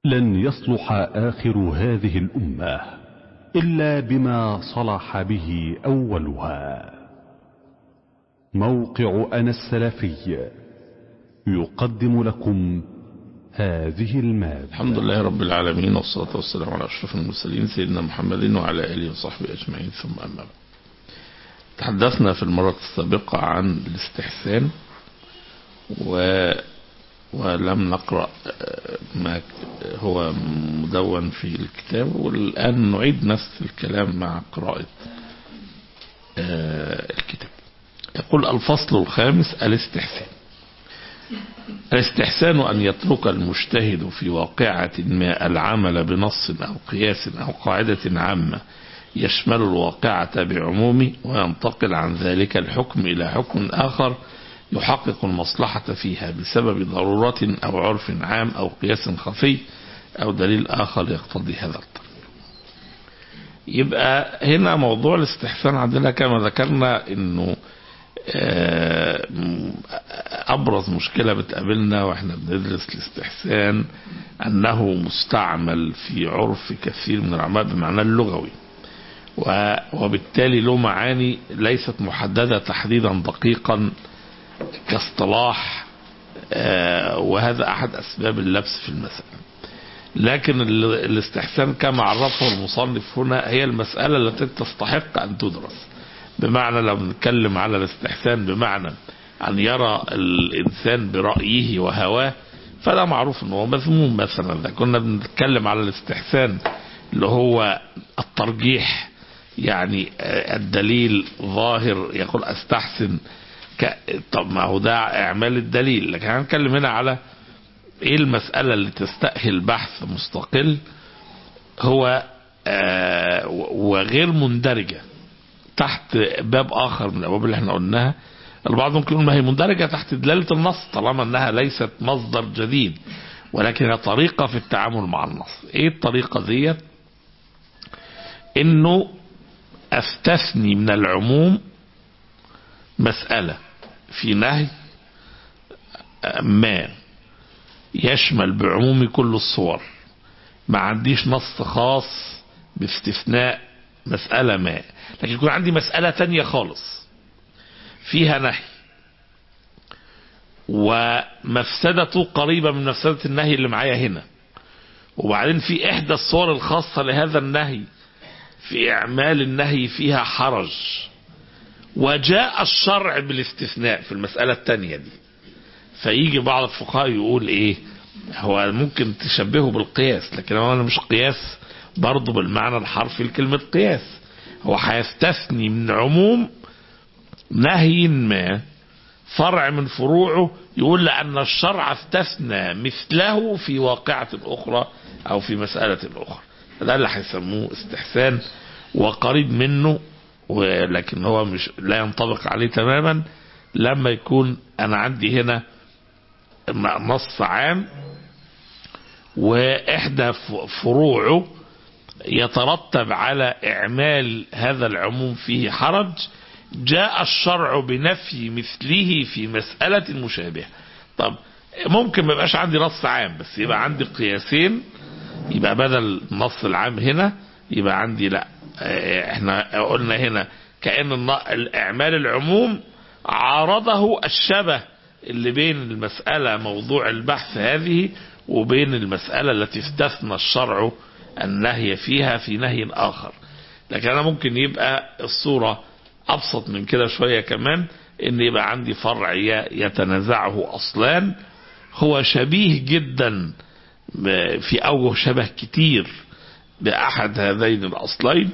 لن يصلح آخر هذه الأمة إلا بما صلح به أولها موقع أنا السلفي يقدم لكم هذه المادة الحمد لله رب العالمين والصلاة والسلام على أشرف المرسلين سيدنا محمد وعلى آله وصحبه أجمعين ثم أما بعد تحدثنا في المرة السابقة عن الاستحسان و ولم نقرأ ما هو مدون في الكتاب والآن نعيد نفس الكلام مع قراءة الكتاب يقول الفصل الخامس الاستحسان الاستحسان أن يترك المجتهد في واقعة ما العمل بنص أو قياس أو قاعدة عامة يشمل الواقعة بعمومه وينتقل عن ذلك الحكم إلى حكم آخر يحقق المصلحة فيها بسبب ضرورة أو عرف عام أو قياس خفي أو دليل آخر يقتضي هذا الطريق يبقى هنا موضوع الاستحسان عندنا كما ذكرنا انه ابرز مشكلة بتقابلنا واحنا بندرس الاستحسان انه مستعمل في عرف كثير من العلماء بمعنى اللغوي وبالتالي له معاني ليست محددة تحديدا دقيقا كاصطلاح وهذا احد اسباب اللبس في المسألة لكن الاستحسان كما عرفه المصنف هنا هي المسألة التي تستحق ان تدرس بمعنى لو بنتكلم على الاستحسان بمعنى ان يرى الانسان برأيه وهواه فده معروف انه مذموم مثلا اذا كنا بنتكلم على الاستحسان اللي هو الترجيح يعني الدليل ظاهر يقول استحسن ك... طب ما هو ده اعمال الدليل لكن هنتكلم هنا على ايه المسألة اللي تستأهل بحث مستقل هو آه وغير مندرجة تحت باب اخر من الابواب اللي احنا قلناها البعض ممكن يقول ما هي مندرجة تحت دلالة النص طالما انها ليست مصدر جديد ولكنها طريقة في التعامل مع النص ايه الطريقة ديت انه استثني من العموم مسألة في نهي ما يشمل بعموم كل الصور ما عنديش نص خاص باستثناء مسألة ما لكن يكون عندي مسألة تانية خالص فيها نهي ومفسدته قريبة من مفسدة النهي اللي معايا هنا وبعدين في إحدى الصور الخاصة لهذا النهي في إعمال النهي فيها حرج وجاء الشرع بالاستثناء في المسألة التانية دي فيجي بعض الفقهاء يقول ايه هو ممكن تشبهه بالقياس لكن هو مش قياس برضه بالمعنى الحرفي لكلمة قياس هو هيستثني من عموم نهي ما فرع من فروعه يقول لأن الشرع استثنى مثله في واقعة أخرى أو في مسألة أخرى ده اللي هيسموه استحسان وقريب منه ولكن هو مش لا ينطبق عليه تماما لما يكون انا عندي هنا نص عام واحدى فروعه يترتب على اعمال هذا العموم فيه حرج جاء الشرع بنفي مثله في مسألة مشابهة طب ممكن ما يبقاش عندي نص عام بس يبقى عندي قياسين يبقى بدل النص العام هنا يبقى عندي لا احنا قلنا هنا كأن اعمال العموم عارضه الشبه اللي بين المسألة موضوع البحث هذه وبين المسألة التي استثنى الشرع النهي فيها في نهي آخر لكن أنا ممكن يبقى الصورة أبسط من كده شوية كمان إن يبقى عندي فرع يتنازعه أصلان هو شبيه جدا في أوجه شبه كتير بأحد هذين الأصلين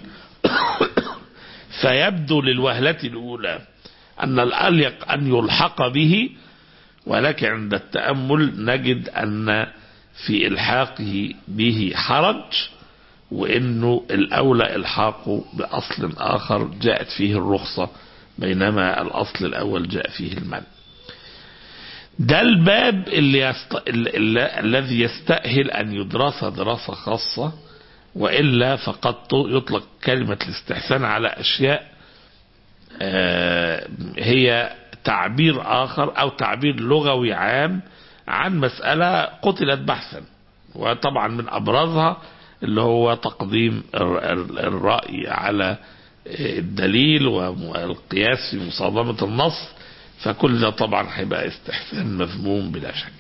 فيبدو للوهلة الأولى أن الأليق أن يلحق به ولكن عند التأمل نجد أن في إلحاقه به حرج وأنه الأولى إلحاقه بأصل آخر جاءت فيه الرخصة بينما الأصل الأول جاء فيه المنع ده الباب اللي يست... اللي... الذي يستأهل أن يدرس دراسة خاصة وإلا فقد يطلق كلمة الاستحسان على أشياء هي تعبير آخر أو تعبير لغوي عام عن مسألة قتلت بحثا وطبعا من ابرزها اللي هو تقديم الرأي على الدليل والقياس في مصادمة النص فكل ده طبعا هيبقى استحسان مذموم بلا شك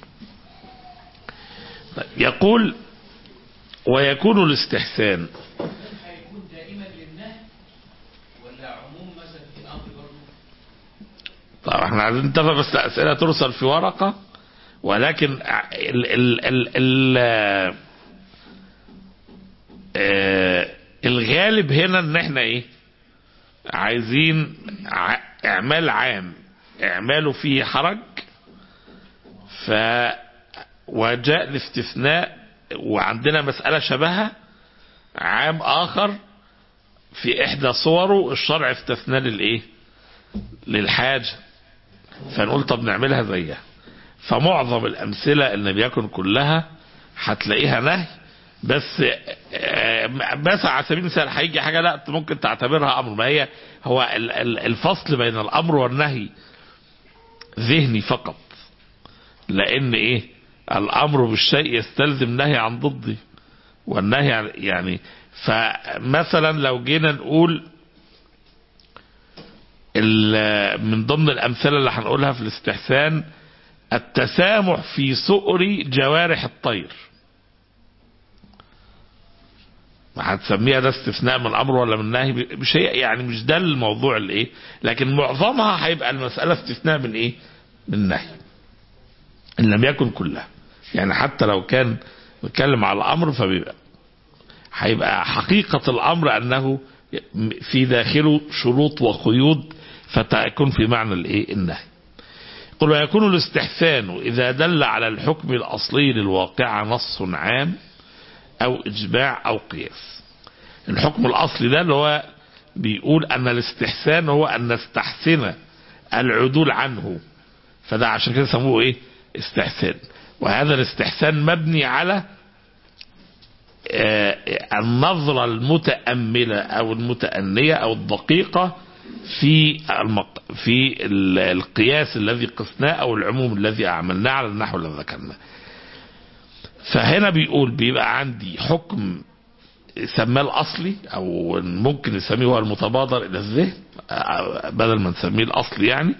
يقول ويكون الاستحسان هيكون دائما للنهي ولا عموم مثلا في الامر برضه طبعا احنا عايزين نتفق بس الاسئله ترسل في ورقه ولكن ال ال ال ال آه الغالب هنا ان احنا ايه عايزين ع- اعمال عام اعماله فيه حرج ف وجاء الاستثناء وعندنا مسألة شبهها عام آخر في إحدى صوره الشرع استثنى للإيه؟ للحاجة فنقول طب نعملها زيها فمعظم الأمثلة اللي بيكن كلها هتلاقيها نهي بس آه، بس على سبيل المثال هيجي حاجة لا ممكن تعتبرها أمر ما هي هو ال- ال- الفصل بين الأمر والنهي ذهني فقط لأن إيه الأمر بالشيء يستلزم نهي عن ضده والنهي عن يعني فمثلا لو جينا نقول ال- من ضمن الأمثلة اللي هنقولها في الاستحسان التسامح في سؤر جوارح الطير هتسميها ده استثناء من الامر ولا من النهي مش هي يعني مش ده الموضوع الايه لكن معظمها هيبقى المساله استثناء من ايه من النهي ان لم يكن كلها يعني حتى لو كان بيتكلم على الامر فبيبقى هيبقى حقيقه الامر انه في داخله شروط وقيود فتكون في معنى الايه النهي قل ويكون الاستحسان اذا دل على الحكم الاصلي للواقع نص عام او اجماع او قياس الحكم الاصلي ده اللي هو بيقول ان الاستحسان هو ان نستحسن العدول عنه فده عشان كده سموه ايه استحسان وهذا الاستحسان مبني على آه، النظرة المتأملة أو المتأنية أو الدقيقة في المق... في ال- القياس الذي قسناه أو العموم الذي أعملناه على النحو الذي ذكرناه فهنا بيقول بيبقى عندي حكم سماه الأصلي أو ممكن نسميه هو المتبادر إلى الذهن آه، بدل ما نسميه الأصلي يعني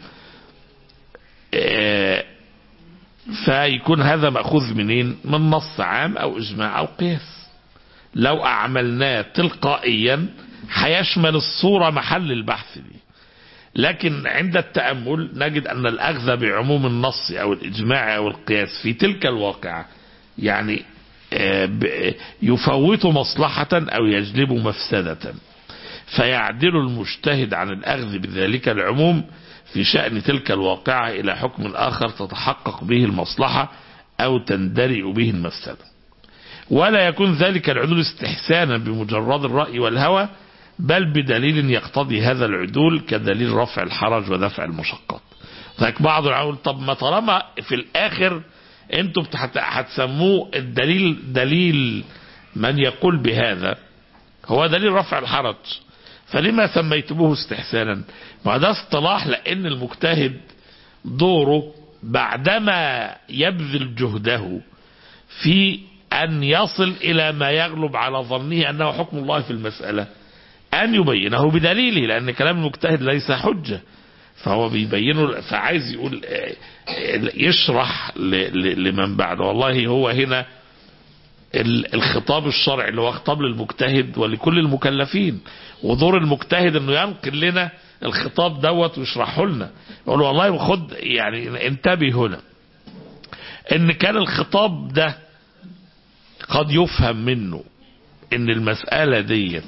آه، فيكون هذا مأخوذ منين من نص عام أو إجماع أو قياس لو أعملناه تلقائيا هيشمل الصورة محل البحث دي لكن عند التأمل نجد أن الأخذ بعموم النص أو الإجماع أو القياس في تلك الواقعة يعني آه، ب- يفوت مصلحة أو يجلب مفسدة فيعدل المجتهد عن الأخذ بذلك العموم في شأن تلك الواقعة إلى حكم آخر تتحقق به المصلحة أو تندرئ به المفسدة ولا يكون ذلك العدول استحسانا بمجرد الرأي والهوى بل بدليل يقتضي هذا العدول كدليل رفع الحرج ودفع المشقات ذلك بعض العلماء يقول طب ما طالما في الآخر انتم هت- هتسموه الدليل دليل من يقول بهذا هو دليل رفع الحرج فلما سميتموه استحسانا ما ده اصطلاح لان المجتهد دوره بعدما يبذل جهده في ان يصل الى ما يغلب على ظنه انه حكم الله في المسألة ان يبينه بدليله لان كلام المجتهد ليس حجة فهو بيبينه فعايز يقول آه، آه، يشرح ل- ل- لمن بعده والله هو هنا ال- الخطاب الشرعي اللي هو خطاب للمجتهد ولكل المكلفين ودور المجتهد انه ينقل لنا الخطاب دوت ويشرحه لنا يقول والله خد يعني انتبه هنا ان كان الخطاب ده قد يفهم منه ان المسألة ديت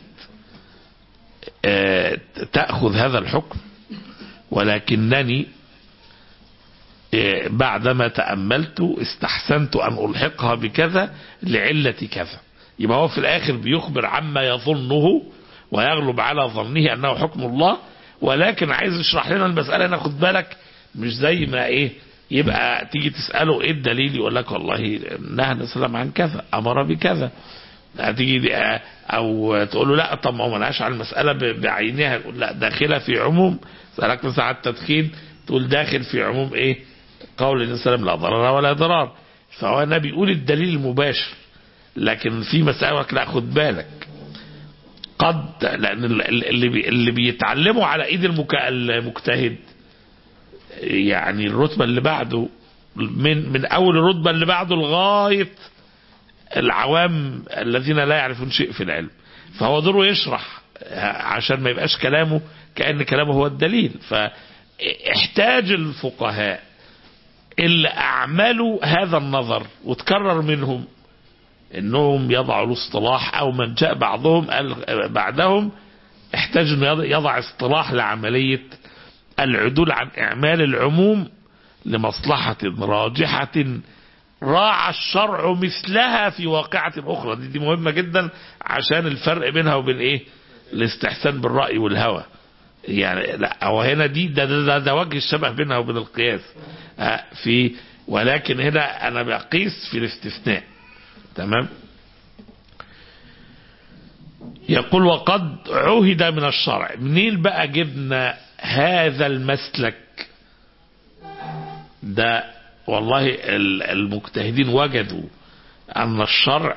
آه، تأخذ هذا الحكم ولكنني آه، بعدما تأملت استحسنت أن ألحقها بكذا لعلة كذا يبقى هو في الآخر بيخبر عما يظنه ويغلب على ظنه أنه حكم الله ولكن عايز يشرح لنا المسألة هنا خد بالك مش زي ما إيه يبقى تيجي تسأله إيه الدليل يقول لك والله نهى النبي صلى الله عليه وسلم عن كذا أمر بكذا هتيجي دي- او تقول له لا طب ما هو ملهاش على المساله ب- بعينها يقول لا داخله في عموم سالك مثلا على التدخين تقول داخل في عموم ايه قول النبي صلى الله عليه وسلم لا ضرر ولا ضرار فهو هنا بيقول الدليل المباشر لكن في مسألة لا خد بالك قد لأن ال- ال- اللي بي- اللي بيتعلموا على إيد المك- المجتهد يعني الرتبة اللي بعده من من أول الرتبة اللي بعده لغاية العوام الذين لا يعرفون شيء في العلم فهو دوره يشرح عشان ما يبقاش كلامه كأن كلامه هو الدليل فاحتاج الفقهاء اللي أعملوا هذا النظر وتكرر منهم انهم يضعوا الاصطلاح او من جاء بعضهم قال بعدهم احتاج انه يضع- يضع اصطلاح لعملية العدول عن اعمال العموم لمصلحة راجحة راعى الشرع مثلها في واقعة اخرى دي, دي مهمة جدا عشان الفرق بينها وبين ايه الاستحسان بالرأي والهوى يعني لا هو هنا دي ده, ده, ده, ده وجه الشبه بينها وبين القياس آه، في ولكن هنا انا بقيس في الاستثناء تمام يقول وقد عهد من الشرع منين بقى جبنا هذا المسلك ده والله ال- المجتهدين وجدوا أن الشرع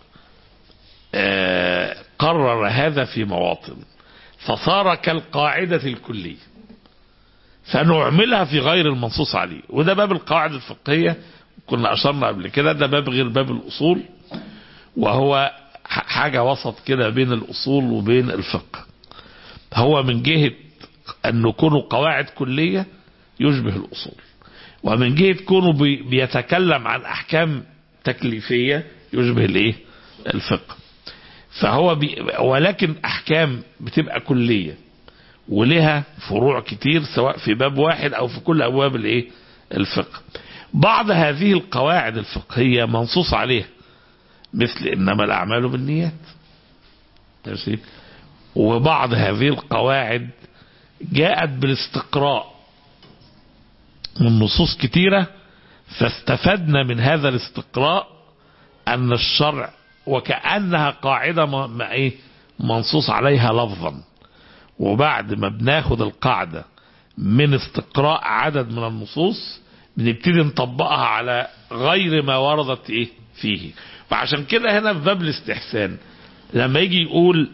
آه، قرر هذا في مواطن فصار كالقاعدة الكلية فنعملها في غير المنصوص عليه وده باب القواعد الفقهية كنا أشرنا قبل كده ده باب غير باب الأصول وهو ح- حاجة وسط كده بين الأصول وبين الفقه هو من جهة أن كونه قواعد كلية يشبه الأصول ومن جهة كونه بي- بيتكلم عن أحكام تكليفية يشبه الإيه الفقه فهو بي ولكن أحكام بتبقى كلية ولها فروع كتير سواء في باب واحد أو في كل أبواب الإيه الفقه بعض هذه القواعد الفقهية منصوص عليها مثل إنما الأعمال بالنيات ماشي وبعض هذه القواعد جاءت بالاستقراء من نصوص كتيرة فاستفدنا من هذا الاستقراء أن الشرع وكأنها قاعدة ما ما إيه منصوص عليها لفظا وبعد ما بناخد القاعدة من استقراء عدد من النصوص بنبتدي نطبقها على غير ما وردت ايه فيه فعشان كده هنا في باب الاستحسان لما يجي يقول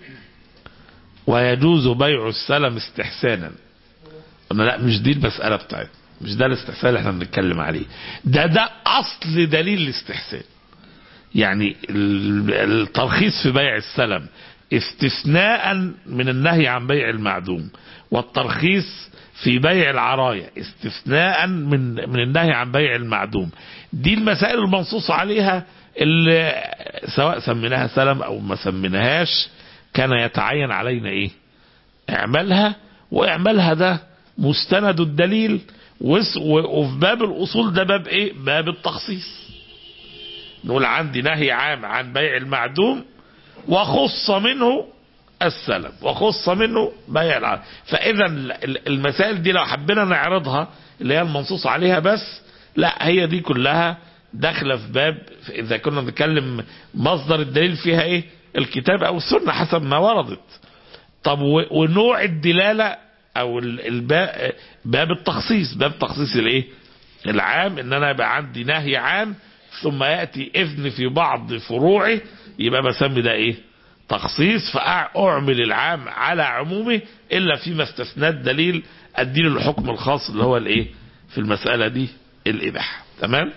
ويجوز بيع السلم استحسانا قلنا لا مش دي المسألة بتاعتنا مش ده الاستحسان اللي احنا بنتكلم عليه ده ده اصل دليل الاستحسان يعني ال- الترخيص في بيع السلم استثناء من النهي عن بيع المعدوم والترخيص في بيع العراية استثناء من من النهي عن بيع المعدوم دي المسائل المنصوص عليها اللي سواء سميناها سلم او ما سميناهاش كان يتعين علينا ايه اعملها واعملها ده مستند الدليل وس- و- وفي باب الاصول ده باب ايه باب التخصيص نقول عندي نهي عام عن بيع المعدوم وخص منه السلم وخص منه بيع العام فاذا ال- ال- المسائل دي لو حبينا نعرضها اللي هي المنصوص عليها بس لا هي دي كلها داخله في باب اذا كنا بنتكلم مصدر الدليل فيها ايه الكتاب او السنه حسب ما وردت طب و- ونوع الدلاله او ال- الباب باب التخصيص باب تخصيص الايه العام ان انا يبقى عندي نهي عام ثم ياتي اذن في بعض فروعه يبقى بسمي ده ايه تخصيص فاعمل العام على عمومه الا فيما استثنات دليل اديله الحكم الخاص اللي هو الايه في المساله دي الاباحه تمام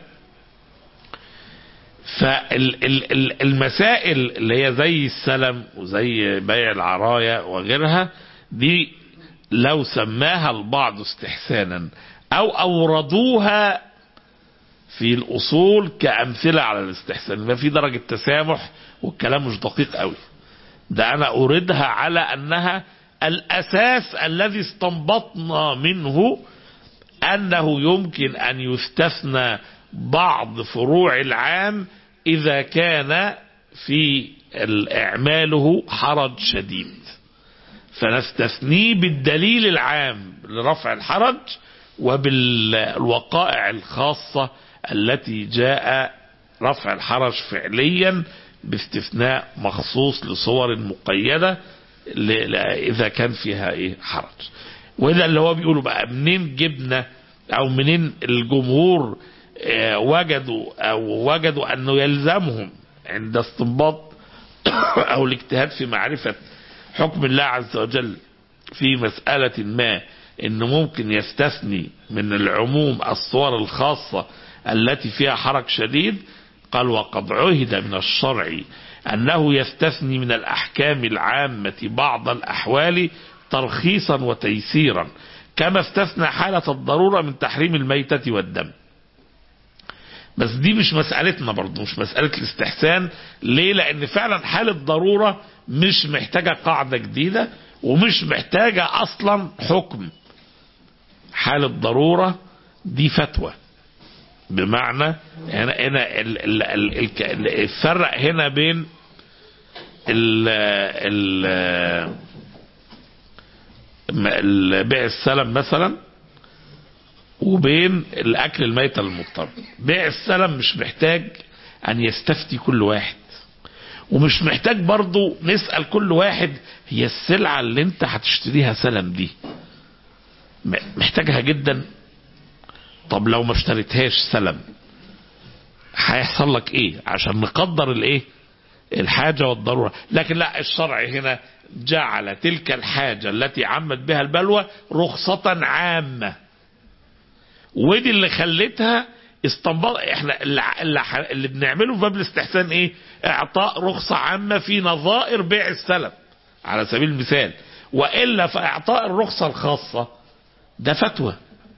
فالمسائل اللي هي زي السلم وزي بيع العراية وغيرها دي لو سماها البعض استحسانا او اوردوها في الاصول كامثله على الاستحسان ما في درجه تسامح والكلام مش دقيق قوي ده انا اوردها على انها الاساس الذي استنبطنا منه انه يمكن ان يستثنى بعض فروع العام اذا كان في اعماله حرج شديد فنستثنيه بالدليل العام لرفع الحرج وبالوقائع الخاصة التي جاء رفع الحرج فعليا باستثناء مخصوص لصور مقيدة ل- ل- إذا كان فيها إيه حرج وده اللي هو بيقولوا بقى منين جبنا أو منين الجمهور آه، وجدوا أو وجدوا أنه يلزمهم عند استنباط او الاجتهاد في معرفة حكم الله عز وجل في مسألة ما انه ممكن يستثني من العموم الصور الخاصة التي فيها حرج شديد قال وقد عهد من الشرع انه يستثني من الاحكام العامة بعض الاحوال ترخيصا وتيسيرا كما استثنى حالة الضرورة من تحريم الميتة والدم بس دي مش مسألتنا برضه مش مسألة الاستحسان ليه لأن فعلا حالة ضرورة مش محتاجة قاعدة جديدة ومش محتاجة أصلا حكم حالة ضرورة دي فتوى بمعنى هنا هنا ال- ال- ال- ال- الفرق هنا بين ال ال ال- بيع السلم مثلا وبين الاكل الميت المضطر بيع السلم مش محتاج ان يستفتي كل واحد ومش محتاج برضو نسأل كل واحد هي السلعة اللي انت هتشتريها سلم دي م- محتاجها جدا طب لو ما اشتريتهاش سلم هيحصل لك ايه عشان نقدر الايه الحاجة والضرورة لكن لا الشرع هنا جعل تلك الحاجة التي عمت بها البلوى رخصة عامة ودي اللي خلتها استنباط احنا اللي, اللي, اللي بنعمله في باب الاستحسان ايه اعطاء رخصة عامة في نظائر بيع السلم على سبيل المثال والا فاعطاء الرخصة الخاصة ده فتوى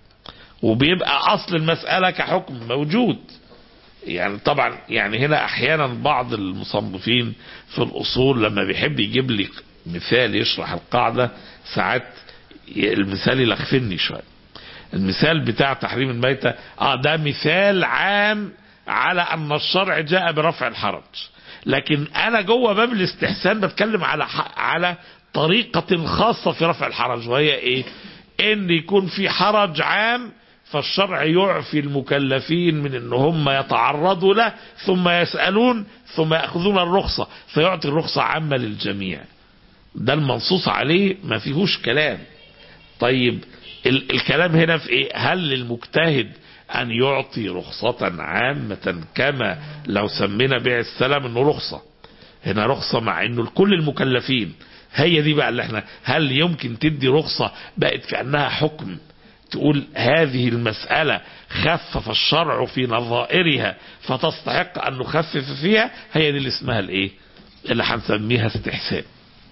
وبيبقى اصل المسألة كحكم موجود يعني طبعا يعني هنا احيانا بعض المصنفين في الاصول لما بيحب يجيب لي مثال يشرح القاعدة ساعات المثال يلخفني شوية المثال بتاع تحريم الميتة اه ده مثال عام على ان الشرع جاء برفع الحرج لكن انا جوه باب الاستحسان بتكلم على ح- على طريقة خاصة في رفع الحرج وهي ايه ان يكون في حرج عام فالشرع يعفي المكلفين من ان هم يتعرضوا له ثم يسألون ثم يأخذون الرخصة فيعطي الرخصة عامة للجميع ده المنصوص عليه ما فيهوش كلام طيب ال الكلام هنا في ايه هل للمجتهد ان يعطي رخصة عامة كما لو سمينا بيع السلام انه رخصة هنا رخصة مع انه لكل المكلفين هي دي بقى اللي احنا هل يمكن تدي رخصة بقت كأنها حكم تقول هذه المسألة خفف الشرع في نظائرها فتستحق ان نخفف فيها هي دي اللي اسمها الايه اللي هنسميها استحسان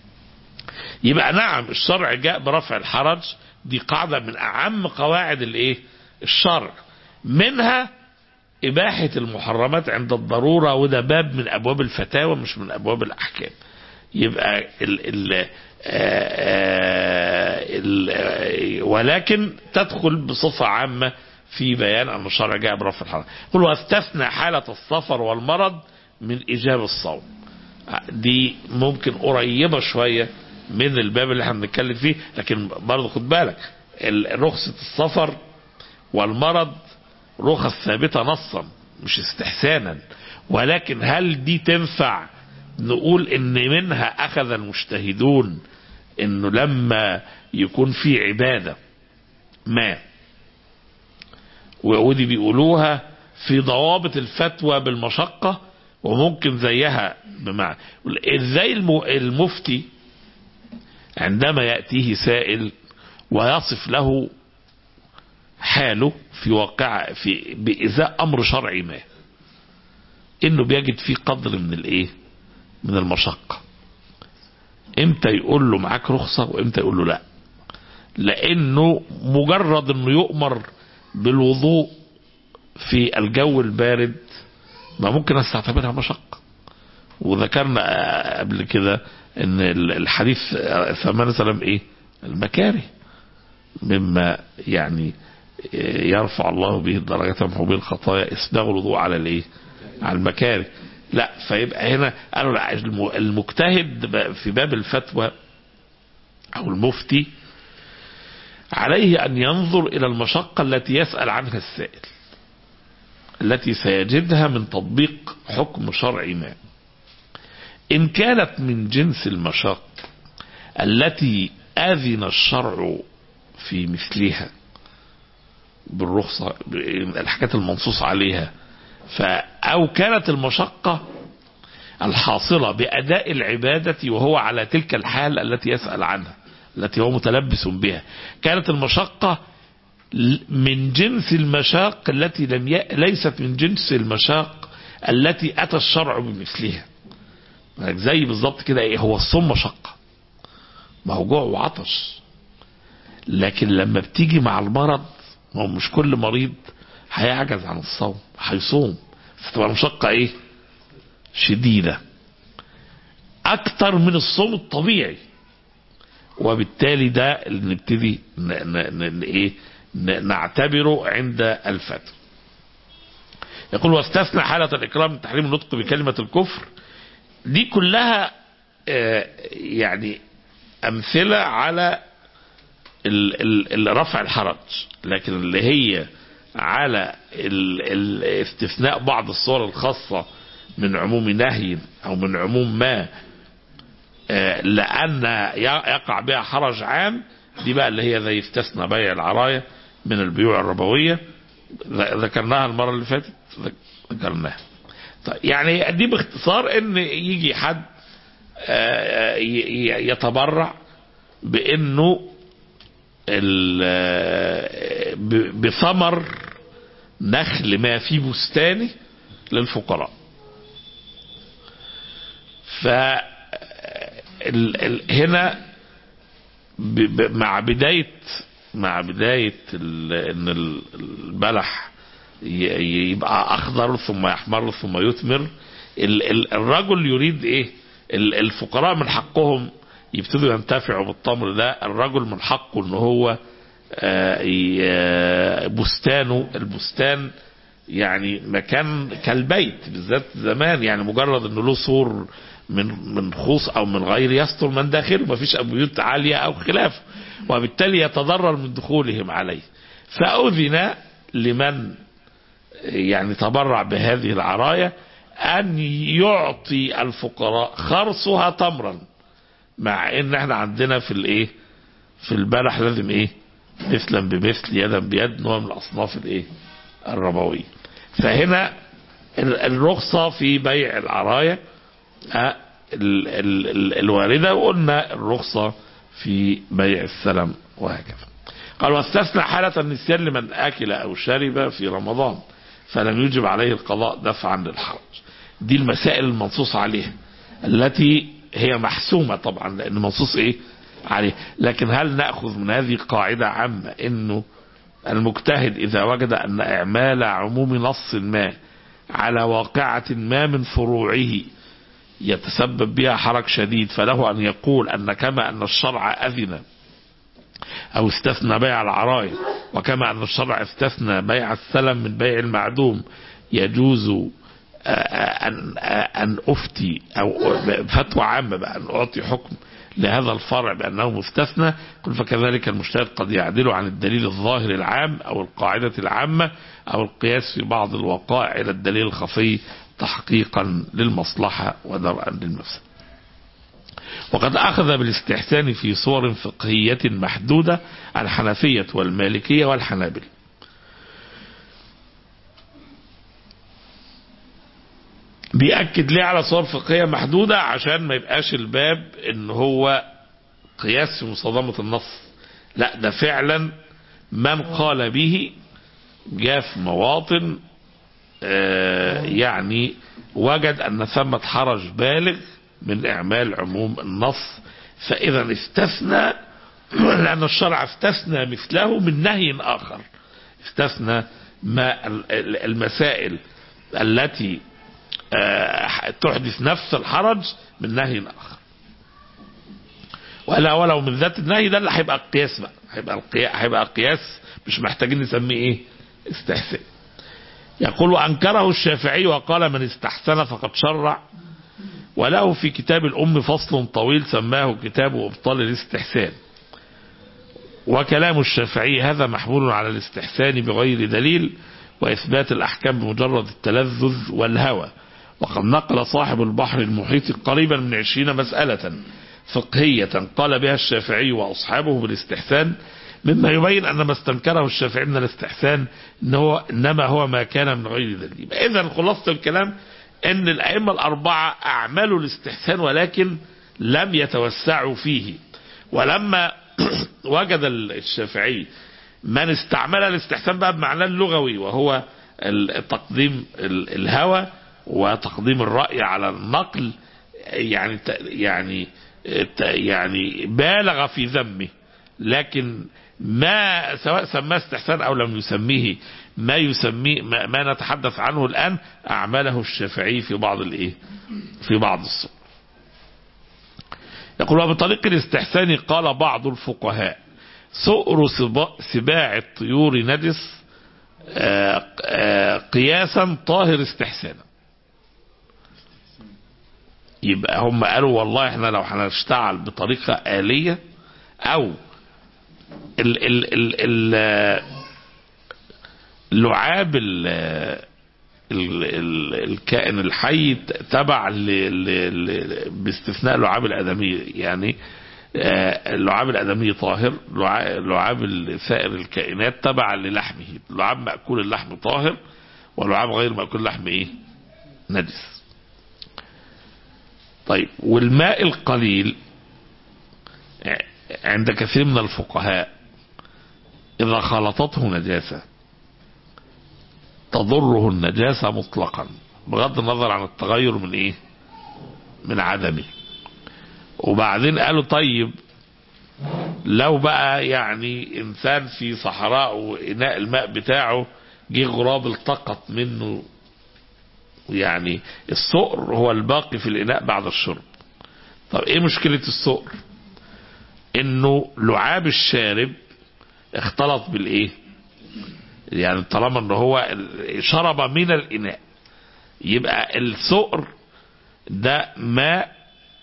يبقى نعم الشرع جاء برفع الحرج دي قاعدة من أعم قواعد الإيه؟ الشرع منها إباحة المحرمات عند الضرورة وده باب من أبواب الفتاوى مش من أبواب الأحكام يبقى ال ال ال ولكن تدخل بصفة عامة في بيان أن الشرع جاء برفع الحرج قل واستثنى حالة السفر والمرض من إيجاب الصوم دي ممكن قريبة شوية من الباب اللي احنا بنتكلم فيه لكن برضه خد بالك ال- رخصة السفر والمرض رخص ثابتة نصا مش استحسانا ولكن هل دي تنفع نقول ان منها اخذ المجتهدون انه لما يكون في عبادة ما ودي بيقولوها في ضوابط الفتوى بالمشقة وممكن زيها بمعنى ازاي الم- المفتي عندما يأتيه سائل ويصف له حاله في واقع في بإزاء أمر شرعي ما إنه بيجد فيه قدر من الإيه من المشقة إمتى يقول له معاك رخصة وإمتى يقول له لا لأنه مجرد إنه يؤمر بالوضوء في الجو البارد ما ممكن استعتبرها مشقة وذكرنا آه، قبل كده ان ال- الحديث آه، ثمان سلام ايه المكاره مما يعني آه، يرفع الله به الدرجات ويمحو به الخطايا اسباغ الوضوء على الايه على المكاره لا فيبقى هنا قالوا لا الم- المجتهد ب- في باب الفتوى او المفتي عليه ان ينظر الى المشقة التي يسأل عنها السائل التي سيجدها من تطبيق حكم شرعي ما إن كانت من جنس المشاق التي أذن الشرع في مثلها بالرخصة الحاجات المنصوص عليها ف أو كانت المشقة الحاصلة بأداء العبادة وهو على تلك الحال التي يسأل عنها التي هو متلبس بها كانت المشقة من جنس المشاق التي لم ي... ليست من جنس المشاق التي أتى الشرع بمثلها زي بالظبط كده ايه هو الصوم مشقة ما هو جوع وعطش لكن لما بتيجي مع المرض ما هو مش كل مريض هيعجز عن الصوم هيصوم فتبقى المشقة ايه شديدة اكتر من الصوم الطبيعي وبالتالي ده اللي نبتدي ن... ن... ن... ايه ن... نعتبره عند الفتوى يقول واستثنى حالة الإكرام من تحريم النطق بكلمة الكفر دي كلها آه يعني أمثلة على ال ال ال رفع الحرج لكن اللي هي على ال ال استثناء بعض الصور الخاصة من عموم نهي أو من عموم ما آه لأن يقع بها حرج عام دي بقى اللي هي زي استثنى بيع العراية من البيوع الربوية ذكرناها المرة اللي فاتت ذكرناها طيب يعني دي باختصار ان يجي حد يتبرع بانه بثمر نخل ما في بستانه للفقراء ف هنا مع بداية مع بداية ان البلح يبقى اخضر ثم يحمر ثم يثمر الرجل يريد ايه الفقراء من حقهم يبتدوا ينتفعوا بالتمر ده الرجل من حقه ان هو بستانه البستان يعني مكان كالبيت بالذات زمان يعني مجرد انه له سور من من خوص او من غير يستر من داخله ما فيش بيوت عاليه او خلافه وبالتالي يتضرر من دخولهم عليه فاذن لمن يعني تبرع بهذه العراية أن يعطي الفقراء خرصها تمرا مع ان احنا عندنا في الايه في البلح لازم ايه مثلا بمثل يدا بيد نوع من الاصناف الايه الربويه فهنا الرخصه في بيع العرايه ال ال ال الوارده وقلنا الرخصه في بيع السلم وهكذا قال واستثنى حالة النسيان لمن أكل أو شرب في رمضان فلم يجب عليه القضاء دفعا للحرج دي المسائل المنصوص عليها التي هي محسومة طبعا لأن منصوص إيه عليه لكن هل نأخذ من هذه قاعدة عامة أنه المجتهد إذا وجد أن إعمال عموم نص ما على واقعة ما من فروعه يتسبب بها حرج شديد فله أن يقول أن كما أن الشرع أذن أو استثنى بيع العراية وكما أن الشرع استثنى بيع السلم من بيع المعدوم يجوز أن أن أفتي أو فتوى عامة بأن أعطي حكم لهذا الفرع بأنه مستثنى قل فكذلك المجتهد قد يعدل عن الدليل الظاهر العام أو القاعدة العامة أو القياس في بعض الوقائع إلى الدليل الخفي تحقيقا للمصلحة ودرءا للمفسد وقد أخذ بالاستحسان في صور فقهية محدودة الحنفية والمالكية والحنابل بيأكد ليه على صور فقهية محدودة عشان ما يبقاش الباب ان هو قياس في مصادمة النص لا ده فعلا من قال به جاء في مواطن آه يعني وجد ان ثمة حرج بالغ من اعمال عموم النص فاذا استثنى لان الشرع استثنى مثله من نهي اخر استثنى ما المسائل التي تحدث نفس الحرج من نهي اخر ولا ولو من ذات النهي ده اللي هيبقى القياس بقى هيبقى القياس هيبقى القياس مش محتاجين نسميه ايه استحسان يقول وانكره الشافعي وقال من استحسن فقد شرع وله في كتاب الام فصل طويل سماه كتاب ابطال الاستحسان وكلام الشافعي هذا محمول على الاستحسان بغير دليل واثبات الاحكام بمجرد التلذذ والهوى وقد نقل صاحب البحر المحيط قريبا من عشرين مسألة فقهية قال بها الشافعي وأصحابه بالاستحسان مما يبين أن ما استنكره الشافعي من الاستحسان إن هو إنما هو ما كان من غير دليل إذا خلاصة الكلام ان الائمه الاربعه اعملوا الاستحسان ولكن لم يتوسعوا فيه ولما وجد الشافعي من استعمل الاستحسان بقى بمعناه اللغوي وهو ال- تقديم ال- الهوى وتقديم الرأي على النقل يعني ت- يعني ت- يعني بالغ في ذمه لكن ما سواء سماه استحسان او لم يسميه ما يسميه ما, ما نتحدث عنه الان اعمله الشافعي في بعض الايه في بعض الصور يقول وبطريق الاستحسان قال بعض الفقهاء سؤر سبا- سباع الطيور نجس آه، آه، قياسا طاهر استحسانا يبقى هم قالوا والله احنا لو هنشتغل بطريقة آلية او ال ال ال ال لعاب ال ال ال الكائن الحي تبع ل ل ل باستثناء لعاب الآدمي يعني آه، اللعاب الآدمي طاهر لعا- لعاب سائر الكائنات تبع للحمه لعاب مأكول اللحم طاهر ولعاب غير مأكول اللحم ايه نجس طيب والماء القليل ع- عند كثير من الفقهاء إذا خلطته نجاسة تضره النجاسة مطلقا بغض النظر عن التغير من ايه من عدمه وبعدين قالوا طيب لو بقى يعني انسان في صحراء واناء الماء بتاعه جه غراب التقط منه يعني السؤر هو الباقي في الاناء بعد الشرب طب ايه مشكلة السؤر انه لعاب الشارب اختلط بالايه يعني طالما ان هو شرب من الاناء يبقى السؤر ده ماء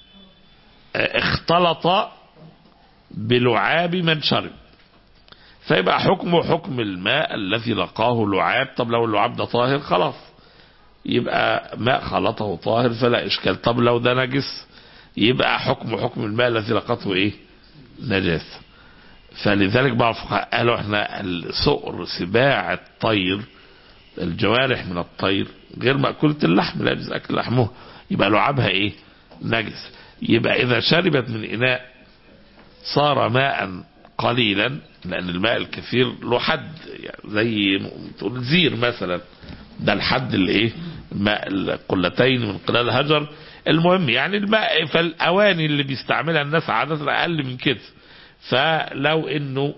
اختلط بلعاب من شرب فيبقى حكمه حكم الماء الذي لقاه لعاب طب لو اللعاب ده طاهر خلاص يبقى ماء خلطه طاهر فلا اشكال طب لو ده نجس يبقى حكم حكم الماء الذي لقته ايه نجاسه فلذلك بعض الفقهاء قالوا احنا السؤر سباع الطير الجوارح من الطير غير مأكولة اللحم لا يجوز أكل لحمه يبقى لعابها ايه نجس يبقى إذا شربت من إناء صار ماء قليلا لأن الماء الكثير له حد يعني زي تقول زير مثلا ده الحد اللي ايه ماء القلتين من قلال هجر المهم يعني الماء فالأواني اللي بيستعملها الناس عادة أقل من كده فلو انه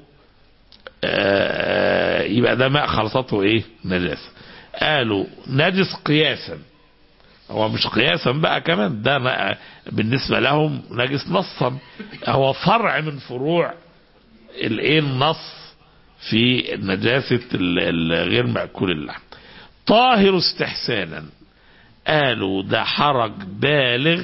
آه يبقى ده ماء خلطته ايه نجاسة قالوا نجس قياسا هو مش قياسا بقى كمان ده ماء بالنسبة لهم نجس نصا هو فرع من فروع الايه النص في نجاسة الغير مأكول اللحم طاهر استحسانا قالوا ده حرج بالغ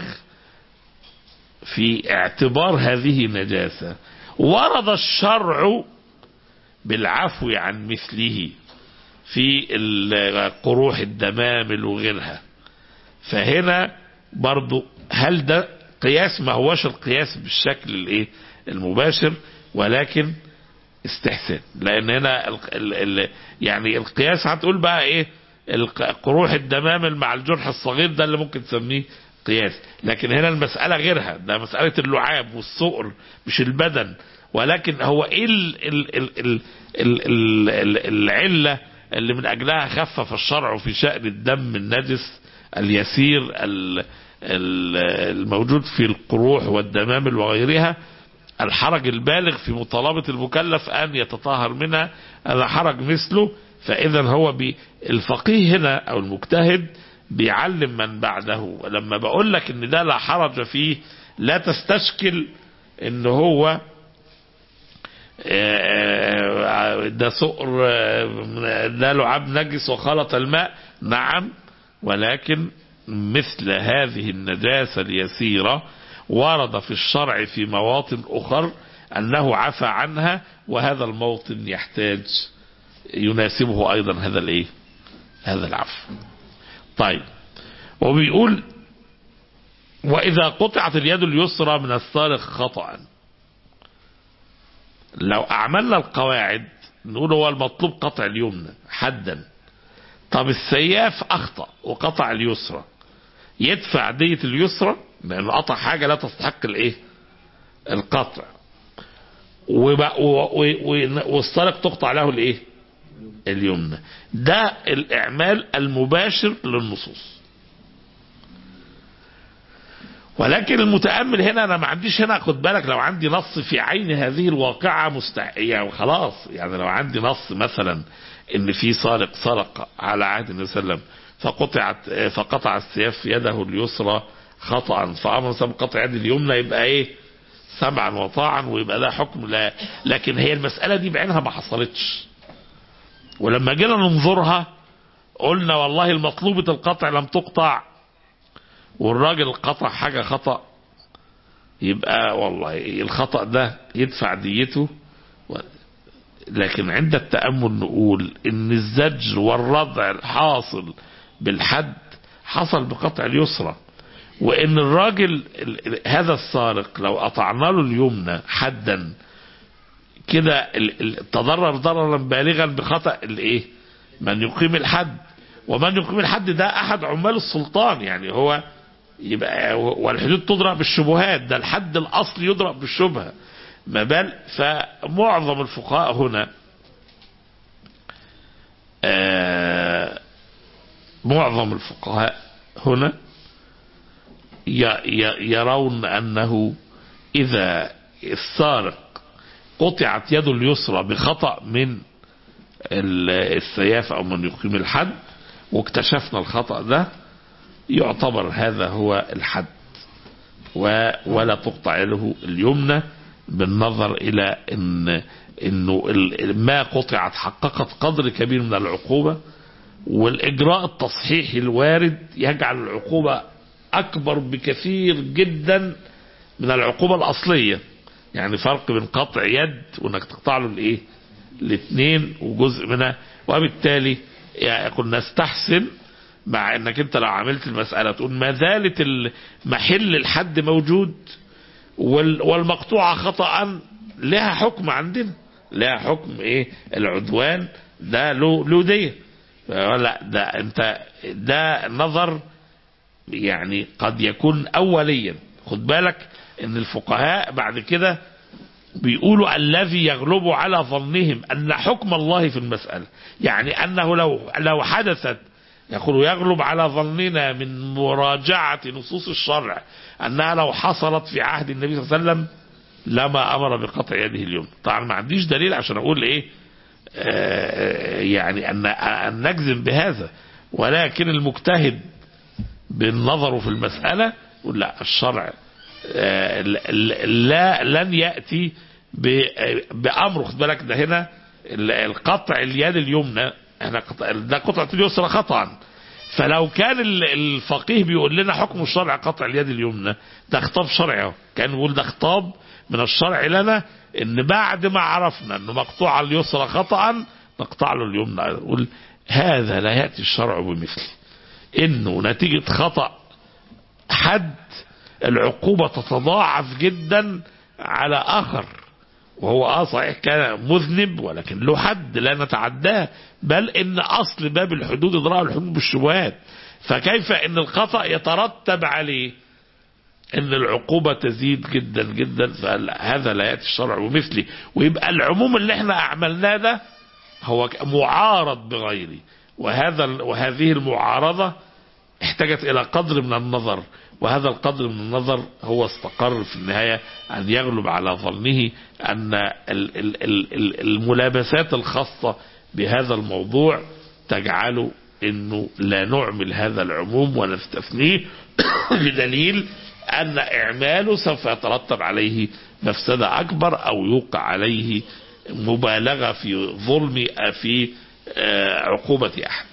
في اعتبار هذه نجاسة ورد الشرع بالعفو عن مثله في قروح الدمامل وغيرها فهنا برضو هل ده قياس ما هوش القياس بالشكل الايه المباشر ولكن استحسان لان هنا ال ال يعني القياس هتقول بقى ايه قروح الدمامل مع الجرح الصغير ده اللي ممكن تسميه قياس لكن هنا المسألة غيرها ده مسألة اللعاب والصقر مش البدن ولكن هو ايه ال ال ال ال ال ال العلة اللي من اجلها خفف الشرع في شأن الدم النجس اليسير الموجود في القروح والدمامل وغيرها الحرج البالغ في مطالبة المكلف ان يتطهر منها هذا حرج مثله فاذا هو الفقيه هنا او المجتهد بيعلم من بعده لما بقول لك ان ده لا حرج فيه لا تستشكل ان هو ده سؤر ده لعاب نجس وخلط الماء نعم ولكن مثل هذه النجاسة اليسيرة ورد في الشرع في مواطن أخر أنه عفى عنها وهذا الموطن يحتاج يناسبه أيضا هذا الإيه هذا العفو طيب وبيقول وإذا قطعت اليد اليسرى من السارق خطأ لو أعملنا القواعد نقول هو المطلوب قطع اليمنى حدا طب السياف أخطأ وقطع اليسرى يدفع دية اليسرى لانه قطع حاجة لا تستحق الايه القطع وب- و- و- و- والسارق تقطع له الايه اليمنى ده الاعمال المباشر للنصوص ولكن المتأمل هنا أنا ما عنديش هنا خد بالك لو عندي نص في عين هذه الواقعة مستع... يعني خلاص يعني لو عندي نص مثلا إن في سارق سرق على عهد النبي صلى الله عليه وسلم فقطعت فقطع السيف يده اليسرى خطأ فأمر سبب قطع يد اليمنى يبقى إيه سمعا وطاعا ويبقى ده حكم لا لكن هي المسألة دي بعينها ما حصلتش ولما جينا ننظرها قلنا والله المطلوبة القطع لم تقطع والراجل قطع حاجة خطأ يبقى والله الخطأ ده يدفع ديته و- لكن عند التأمل نقول ان الزجر والردع الحاصل بالحد حصل بقطع اليسرى وان الراجل ال- ال- هذا السارق لو قطعنا له اليمنى حدا كده ال- ال- تضرر ضررا بالغا بخطأ الايه من يقيم الحد ومن يقيم الحد ده احد عمال السلطان يعني هو يبقى والحدود تضرب بالشبهات ده الحد الاصلي يضرب بالشبهه ما بال فمعظم الفقهاء هنا آه، معظم الفقهاء هنا ي- ي- يرون انه اذا السارق قطعت يده اليسرى بخطأ من ال- السياف او من يقيم الحد واكتشفنا الخطأ ده يعتبر هذا هو الحد و- ولا تقطع له اليمنى بالنظر الى ان انه ال- ما قطعت حققت قدر كبير من العقوبة والاجراء التصحيحي الوارد يجعل العقوبة اكبر بكثير جدا من العقوبة الاصلية يعني فرق بين قطع يد وانك تقطع له الايه الاثنين وجزء منها وبالتالي يعني كنا نستحسن مع انك انت لو عملت المسألة تقول ما زالت ال- محل الحد موجود وال- والمقطوعة خطأ لها حكم عندنا لها حكم ايه العدوان ده له له دية لا ده انت ده نظر يعني قد يكون اوليا خد بالك ان الفقهاء بعد كده بيقولوا الذي يغلب على ظنهم ان حكم الله في المسألة يعني انه لو لو حدثت يقول يغلب على ظننا من مراجعة نصوص الشرع انها لو حصلت في عهد النبي صلى الله عليه وسلم لما امر بقطع يده اليمنى طبعا ما عنديش دليل عشان اقول ايه آه، يعني ان ان نجزم بهذا ولكن المجتهد بالنظر في المسألة يقول لا الشرع آه، لا لن يأتي ب- بأمر خد بالك ده هنا ال- القطع اليد اليمنى احنا قطع ده قطعة اليسرى خطأ فلو كان ال- الفقيه بيقول لنا حكم الشرع قطع اليد اليمنى ده خطاب شرعي اهو كان بيقول ده خطاب من الشرع لنا ان بعد ما عرفنا انه مقطوع اليسرى خطأ نقطع له اليمنى نقول هذا لا يأتي الشرع بمثله انه نتيجة خطأ حد العقوبة تتضاعف جدا على اخر وهو اه صحيح كان مذنب ولكن له حد لا نتعداه بل ان اصل باب الحدود اضراء الحدود بالشبهات فكيف ان الخطأ يترتب عليه ان العقوبة تزيد جدا جدا فهذا لا يأتي الشرع بمثله ويبقى العموم اللي احنا اعملناه ده هو معارض بغيره وهذا وهذه المعارضة احتاجت الى قدر من النظر وهذا القدر من النظر هو استقر في النهاية ان يغلب على ظنه ان ال- ال- ال- ال- الملابسات الخاصة بهذا الموضوع تجعله انه لا نعمل هذا العموم ونستثنيه بدليل ان اعماله سوف يترتب عليه مفسدة اكبر او يوقع عليه مبالغة في ظلم في آه، عقوبة احد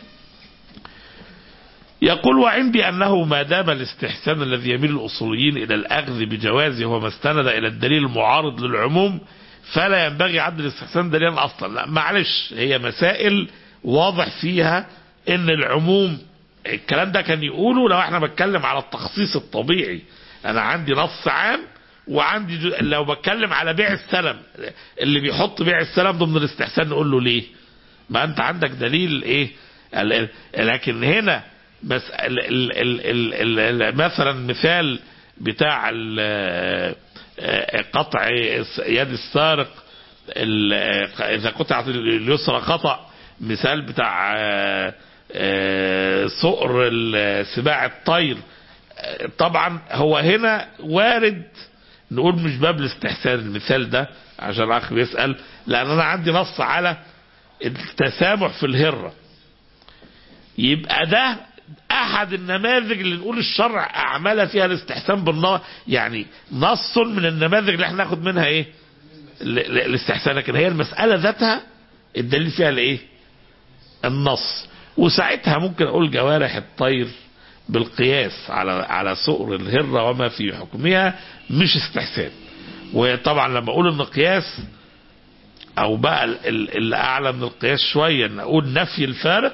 يقول وعندي أنه ما دام الاستحسان الذي يميل الأصوليين إلى الأخذ بجوازه وما استند إلى الدليل المعارض للعموم فلا ينبغي عد الاستحسان دليلا أصلا لا معلش هي مسائل واضح فيها ان العموم الكلام ده كان يقوله لو احنا بتكلم على التخصيص الطبيعي انا عندي نص عام وعندي جو- لو بتكلم على بيع السلم اللي بيحط بيع السلم ضمن الاستحسان نقول له ليه ما انت عندك دليل ايه ال- ال- لكن هنا بس ال ال ال ال ال مثلا مثال بتاع ال- آه، قطع يد السارق ال- آه، اذا قطعت اليسرى خطأ مثال بتاع آه، آه، صقر ال- سباع الطير آه، طبعا هو هنا وارد نقول مش باب الاستحسان المثال ده عشان الاخ بيسأل لان انا عندي نص على التسامح في الهرة يبقى ده احد النماذج اللي نقول الشرع اعمل فيها الاستحسان بالنار يعني نص من النماذج اللي احنا ناخد منها ايه ال- ال- الاستحسان لكن هي المسألة ذاتها الدليل فيها الايه النص وساعتها ممكن اقول جوارح الطير بالقياس على على سؤر الهرة وما في حكمها مش استحسان وطبعا لما اقول ان قياس او بقى ال- ال- اللي اعلى من القياس شوية ان اقول نفي الفارق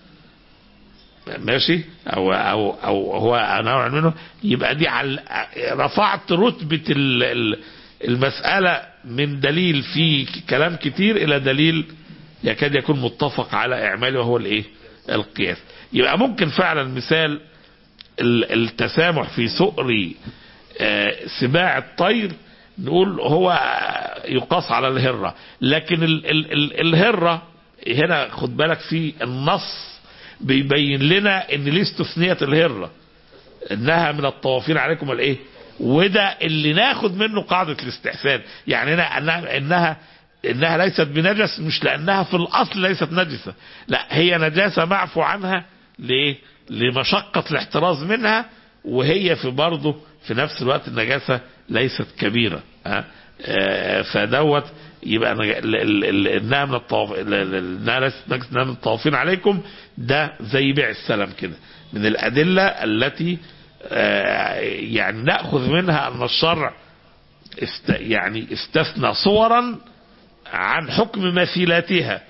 ماشي او او او هو نوع منه يبقى دي على رفعت رتبة ال- ال- المسألة من دليل في كلام كتير الى دليل يكاد يكون متفق على اعماله وهو الايه القياس يبقى ممكن فعلا مثال ال- التسامح في سؤر آه، سباع الطير نقول هو يقاس على الهرة لكن ال ال ال الهرة هنا خد بالك في النص بيبين لنا ان ليه استثنيت الهرة انها من الطوافين عليكم الايه وده اللي ناخد منه قاعدة الاستحسان يعني هنا انها انها انها ليست بنجس مش لانها في الاصل ليست نجسة لا هي نجاسة معفو عنها ليه لمشقة الاحتراز منها وهي في برضه في نفس الوقت النجاسة ليست كبيرة ها؟ آه، فدوت يبقى نج- ال- ال- ال- انها من الطواف ال- ال- انها ليست نجسة انها من الطوافين عليكم ده زي بيع السلم كده من الادلة التي آه، يعني ناخذ منها ان الشرع است يعني استثنى صورا عن حكم مثيلاتها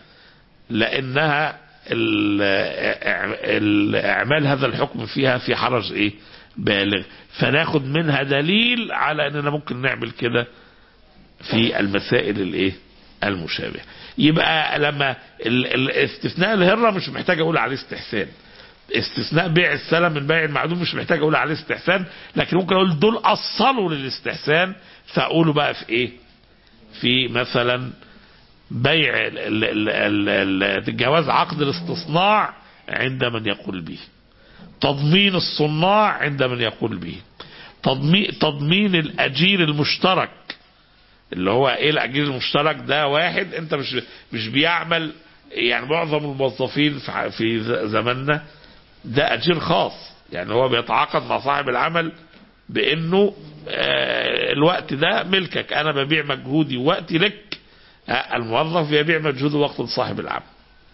لانها ال- ال- اعمال هذا الحكم فيها في حرج ايه بالغ فناخد منها دليل على اننا ممكن نعمل كده في المسائل الايه المشابهه يبقى لما ال- ال- استثناء الهره مش محتاج اقول عليه استحسان استثناء بيع السلم من بيع المعدوم مش محتاج اقول عليه استحسان لكن ممكن اقول دول اصلوا للاستحسان فاقوله بقى في ايه في مثلا بيع ال- ال- ال- ال- جواز عقد الاستصناع عند من يقول به تضمين الصناع عند من يقول به تضمين, تضمين الاجير المشترك اللي هو ايه الاجير المشترك ده واحد انت مش مش بيعمل يعني معظم الموظفين في ح- في ز- زماننا ده اجير خاص يعني هو بيتعاقد مع صاحب العمل بانه آه، الوقت ده ملكك انا ببيع مجهودي ووقتي لك آه، الموظف يبيع مجهوده وقت لصاحب العمل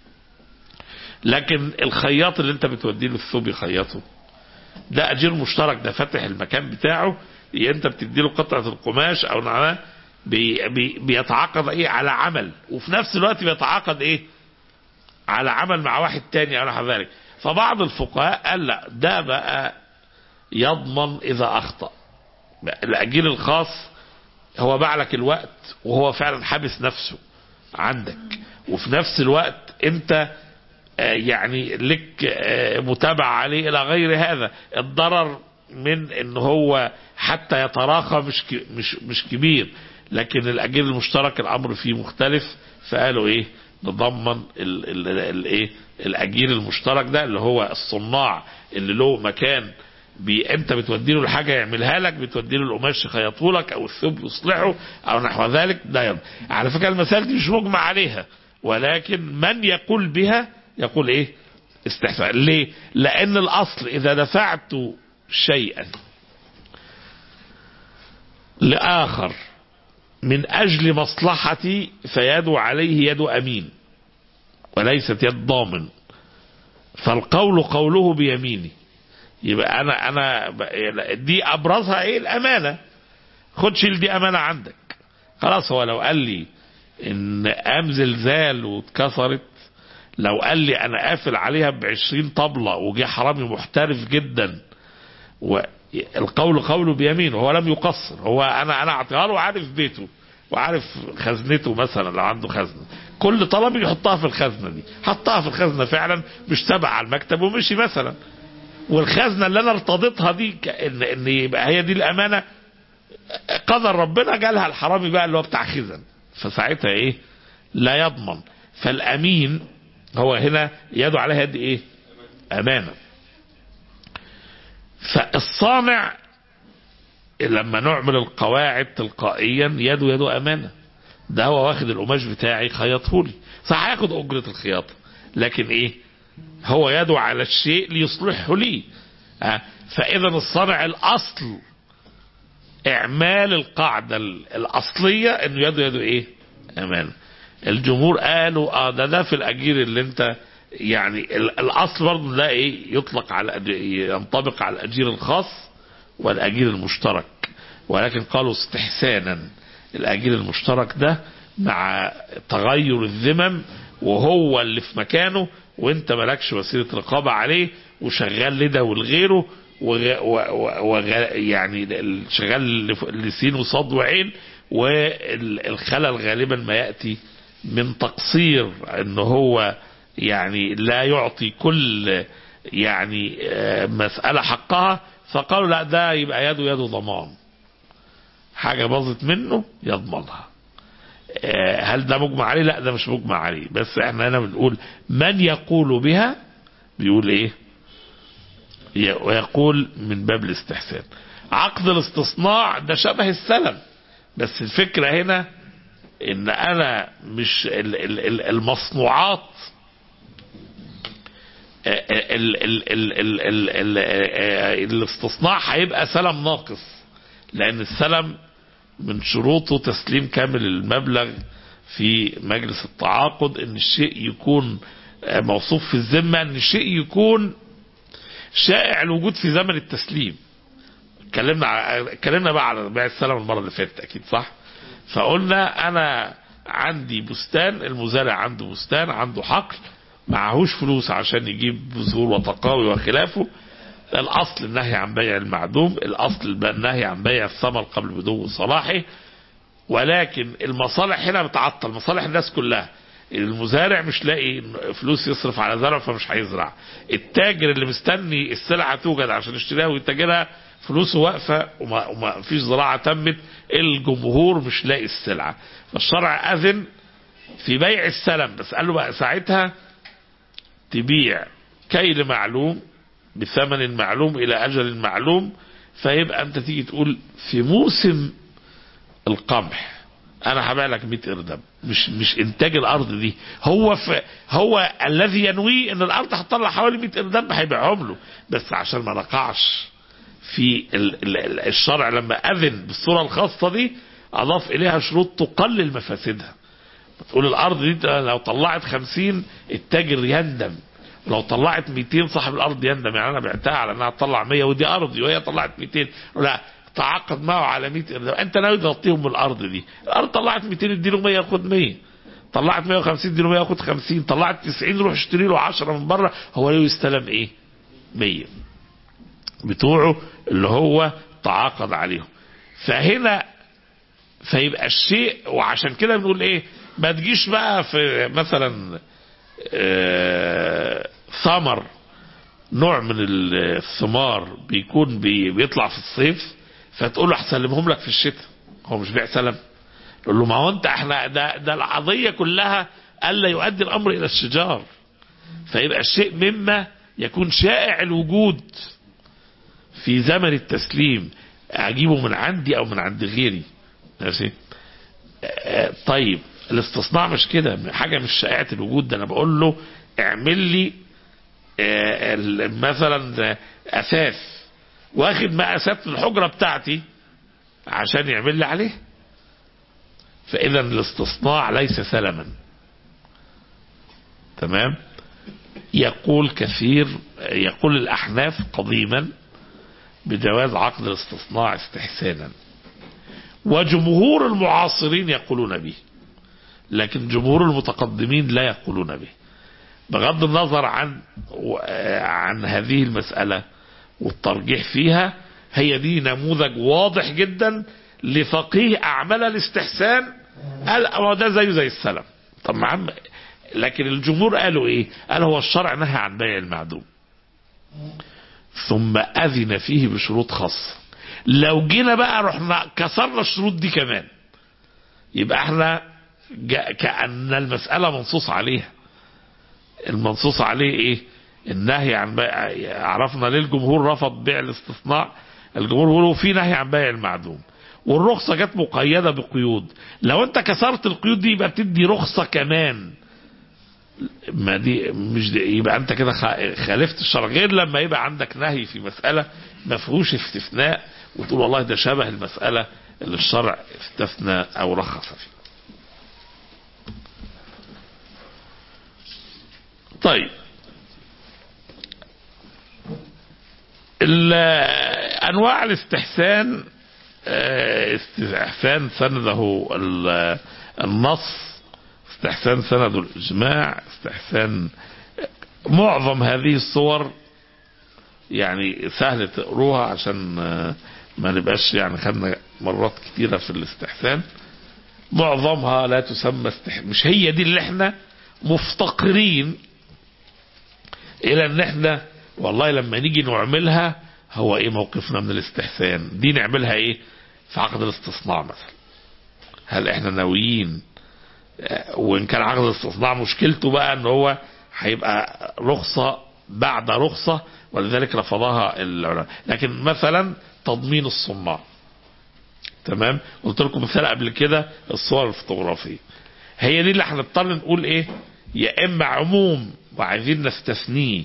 لكن الخياط اللي انت بتوديه له الثوب يخيطه ده اجير مشترك ده فاتح المكان بتاعه يا انت بتدي له قطعه القماش او نعمه بي بي بيتعاقد ايه على عمل وفي نفس الوقت بيتعاقد ايه على عمل مع واحد تاني او نحو ذلك فبعض الفقهاء قال لا ده بقى يضمن اذا اخطا الاجير الخاص هو باع لك الوقت وهو فعلا حابس نفسه عندك وفي نفس الوقت انت آه، يعني لك آه، متابعة عليه الى غير هذا الضرر من ان هو حتى يتراخى مش ك- مش مش كبير لكن الاجير المشترك الامر فيه مختلف فقالوا ايه نضمن ال- ال- ال- ايه الاجير المشترك ده اللي هو الصناع اللي له مكان بي انت بتودي له الحاجه يعملها لك بتودي له القماش يخيطه لك او الثوب يصلحه او نحو ذلك ده يضمن. على فكره المسائل دي مش مجمع عليها ولكن من يقول بها يقول ايه استحسان ليه لان الاصل اذا دفعت شيئا لاخر من اجل مصلحتي فيد عليه يد امين وليست يد ضامن فالقول قوله بيميني يبقى انا انا ب- دي ابرزها ايه الامانه خد شيل دي امانه عندك خلاص هو لو قال لي ان قام زلزال واتكسرت لو قال لي انا قافل عليها بعشرين طبلة وجه حرامي محترف جدا والقول قوله بيمينه هو لم يقصر هو انا انا اعطيها له عارف بيته وعارف خزنته مثلا لو عنده خزنه كل طلب يحطها في الخزنه دي حطها في الخزنه فعلا مش سبع على المكتب ومشي مثلا والخزنه اللي انا ارتضيتها دي ك- ان ان يبقى هي دي الامانه قدر ربنا جالها الحرامي بقى اللي هو بتاع خزن فساعتها ايه لا يضمن فالامين هو هنا يده عليها يد ايه امانه فالصانع لما نعمل القواعد تلقائيا يده يده امانه ده هو واخد القماش بتاعي خيطه لي صح هياخد اجره الخياطه لكن ايه هو يدعو على الشيء ليصلحه لي آه، فاذا الصانع الاصل اعمال القاعده ال- الاصليه انه يده يده ايه امانه الجمهور قالوا اه ده ده في الاجير اللي انت يعني ال- الاصل برضه ده ايه يطلق على الأج- ينطبق على الاجير الخاص والاجير المشترك ولكن قالوا استحسانا الاجير المشترك ده مع تغير الذمم وهو اللي في مكانه وانت مالكش وسيله رقابه عليه وشغال لده ولغيره وغ... و... و... وغ... يعني ال- شغال لف- لسين وصاد وعين والخلل غالبا ما ياتي من تقصير ان هو يعني لا يعطي كل يعني آه، مسألة حقها فقالوا لا ده يبقى يده يده ضمان حاجة باظت منه يضمنها آه، هل ده مجمع عليه لا ده مش مجمع عليه بس احنا هنا بنقول من يقول بها بيقول ايه ي- ويقول من باب الاستحسان عقد الاستصناع ده شبه السلم بس الفكرة هنا ان انا مش ال- ال- ال- المصنوعات ال ال ال ال ال ال الاستصناع هيبقى سلم ناقص لان السلم من شروطه تسليم كامل المبلغ في مجلس التعاقد ان الشيء يكون آه، موصوف في الذمه ان الشيء يكون شائع الوجود في زمن التسليم اتكلمنا ع- اتكلمنا بقى على بيع السلم المره اللي فاتت اكيد صح فقلنا انا عندي بستان المزارع عنده بستان عنده حقل معهوش فلوس عشان يجيب بذور وتقاوي وخلافه الاصل النهي عن بيع المعدوم الاصل النهي عن بيع الثمر قبل بدو صلاحه ولكن المصالح هنا بتعطل مصالح الناس كلها المزارع مش لاقي فلوس يصرف على زرع فمش هيزرع التاجر اللي مستني السلعة توجد عشان يشتريها ويتاجرها فلوسه واقفة وما, وما فيش زراعة تمت الجمهور مش لاقي السلعة فالشرع أذن في بيع السلم بس قال له بقى ساعتها تبيع كيل معلوم بثمن معلوم إلى أجل معلوم فيبقى أنت تيجي تقول في موسم القمح انا هبيع لك 100 اردب مش مش انتاج الارض دي هو في هو الذي ينوي ان الارض هتطلع حوالي 100 اردب هيبيعهم له بس عشان ما نقعش في ال ال ال- الشرع لما اذن بالصوره الخاصه دي اضاف اليها شروط تقلل مفاسدها تقول الارض دي لو طلعت 50 التاجر يندم لو طلعت 200 صاحب الارض يندم يعني انا بعتها على انها تطلع 100 ودي ارضي وهي طلعت 200 لا تعاقد معه على 100 قرد. انت ناوي تغطيهم بالارض دي الارض طلعت 200 اديله 100 خد 100 طلعت 150 اديله 100 خد 50 طلعت 90 روح اشتري له 10 من بره هو له يستلم ايه 100 بتوعه اللي هو تعاقد عليهم فهنا فيبقى الشيء وعشان كده بنقول ايه ما تجيش بقى في مثلا آه، ثمر نوع من الثمار بيكون بي بيطلع في الصيف فتقول له هسلمهم لك في الشتاء هو مش بيع سلم يقول له ما هو انت احنا ده ده القضيه كلها الا يؤدي الامر الى الشجار فيبقى الشيء مما يكون شائع الوجود في زمن التسليم اجيبه من عندي او من عند غيري ماشي آه، طيب الاستصناع مش كده حاجه مش شائعه الوجود ده انا بقول له اعمل لي آه، ال- مثلا اساس واخد مقاسات الحجره بتاعتي عشان يعمل لي عليه فاذا الاستصناع ليس سلما تمام يقول كثير يقول الاحناف قديما بجواز عقد الاستصناع استحسانا وجمهور المعاصرين يقولون به لكن جمهور المتقدمين لا يقولون به بغض النظر عن عن هذه المسألة والترجيح فيها هي دي نموذج واضح جدا لفقيه أعمال الاستحسان قال هو ده زيه زي السلم طب ما عم لكن الجمهور قالوا ايه قال هو الشرع نهى عن بيع المعدوم ثم أذن فيه بشروط خاصة لو جينا بقى رحنا كسرنا الشروط دي كمان يبقى احنا جا- كأن المسألة منصوص عليها المنصوص عليه ايه النهي عن بيع عرفنا ليه الجمهور رفض بيع الاستثناء الجمهور بيقولوا في نهي عن بيع المعدوم والرخصة جت مقيدة بقيود لو انت كسرت القيود دي يبقى بتدي رخصة كمان ما دي مش دي يبقى انت كده خ- خالفت الشرع غير لما يبقى عندك نهي في مسألة ما فيهوش استثناء وتقول والله ده شبه المسألة اللي الشرع استثنى او رخص فيها طيب ال- انواع الاستحسان آه، استحسان سنده ال- النص استحسان سند الاجماع استحسان معظم هذه الصور يعني سهل تقروها عشان آه، ما نبقاش يعني خدنا مرات كتيرة في الاستحسان معظمها لا تسمى استح... مش هي دي اللي احنا مفتقرين الى ان احنا والله لما نيجي نعملها هو ايه موقفنا من الاستحسان دي نعملها ايه في عقد الاستصناع مثلا هل احنا ناويين آه، وان كان عقد الاستصناع مشكلته بقى ان هو هيبقى رخصة بعد رخصة ولذلك رفضها العلماء لكن مثلا تضمين الصناع تمام قلت لكم مثال قبل كده الصور الفوتوغرافية هي دي اللي هنضطر نقول ايه يا اما عموم وعايزين نستثنيه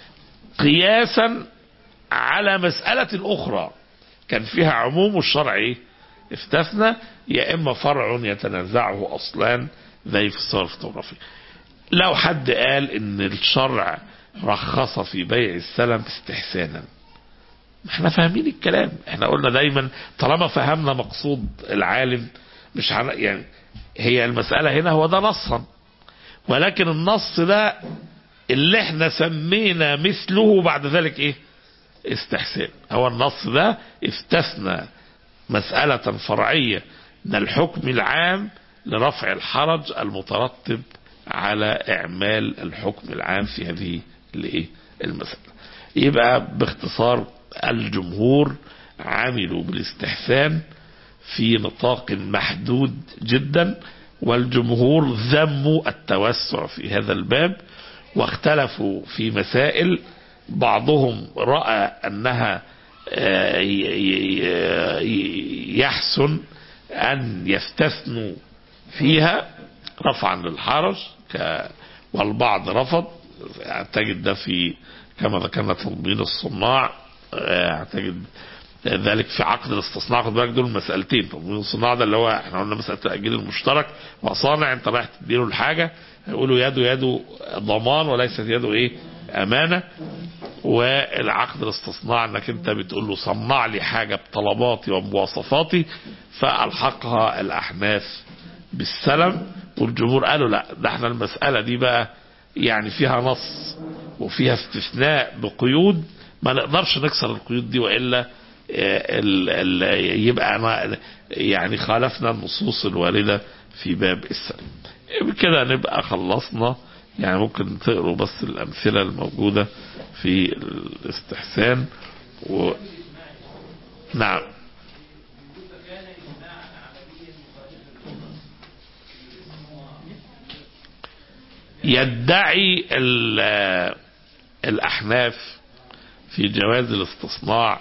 قياسا على مسألة أخرى كان فيها عموم والشرع ايه استثنى يا اما فرع يتنازعه اصلان زي في الصور الفوتوغرافية لو حد قال ان الشرع رخص في بيع السلم استحسانا احنا فاهمين الكلام احنا قلنا دايما طالما فهمنا مقصود العالم مش عن يعني هي المسألة هنا هو ده نصا ولكن النص ده اللي احنا سمينا مثله بعد ذلك ايه استحسان هو النص ده استثنى مسألة فرعية من الحكم العام لرفع الحرج المترتب على إعمال الحكم العام في هذه الايه المسألة يبقى باختصار الجمهور عملوا بالاستحسان في نطاق محدود جدا والجمهور ذموا التوسع في هذا الباب واختلفوا في مسائل بعضهم رأى أنها آه، ي- ي- يحسن أن يستثنوا فيها رفعا للحرج ك- والبعض رفض اعتقد ده في كما ذكرنا تنظيم الصناع آه، اعتقد ذلك في عقد الاستصناع خد بالك دول مسألتين تنظيم الصناع ده اللي هو احنا قلنا مسألة التأجيل المشترك وصانع انت رايح تديله الحاجة هيقولوا يده يده ضمان وليست يده ايه امانة والعقد الاستصناع انك انت بتقول له صنع لي حاجة بطلباتي ومواصفاتي فالحقها الاحناف بالسلم والجمهور قالوا لا ده احنا المسألة دي بقى يعني فيها نص وفيها استثناء بقيود ما نقدرش نكسر القيود دي والا آه، ال ال يبقى أنا يعني خالفنا النصوص الواردة في باب السلم بكده نبقى خلصنا يعني ممكن تقروا بس الأمثلة الموجودة في الاستحسان و... نعم يدعي ال- الأحناف في جواز الاستصناع